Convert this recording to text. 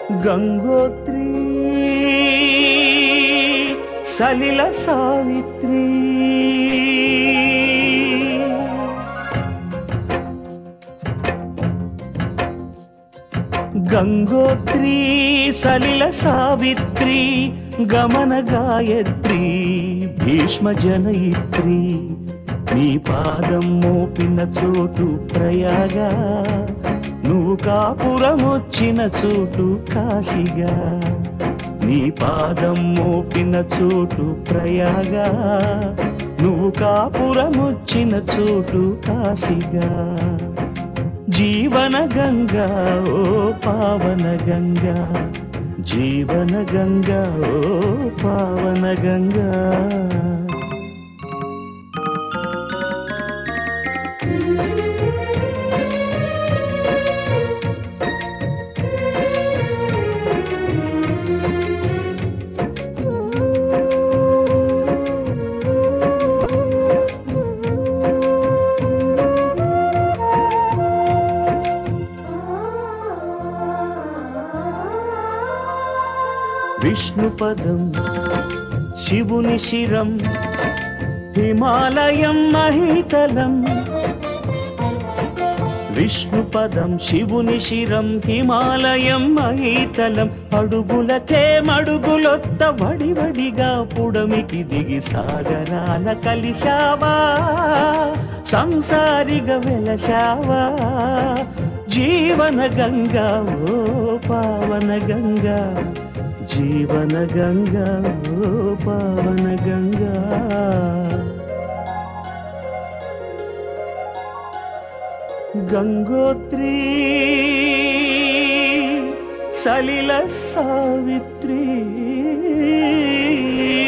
గంగోత్రీ సలిల సావిత్రి గంగోత్రీ సలిల సావిత్రి గమన గాయత్రి భీష్మ జనయిత్రి నీ పాదం మోపిన చోటు ప్రయాగా నువ్వు కాపురమొచ్చిన చోటు కాశీగా నీ పాదం మోపిన చోటు ప్రయాగా నువ్వు కాపురమొచ్చిన చోటు కాశీగా జీవన గంగా ఓ పావన గంగా జీవన గంగా ఓ పావన గంగా విష్ణుపదం శివుని శిరం హిమాలయం మహితలం విష్ణుపదం శివుని శిరం హిమాలయం మహితలం అడుగులకే మడుగులొత్త వడివడిగా పుడమికి దిగి సాగరాల కలిశావా సంసారిగా వెలశావా జీవన గంగా ఓ పావన గంగా జీవన గంగా ఓ పావన గంగా గంగోత్రీ సలిల సావిత్రి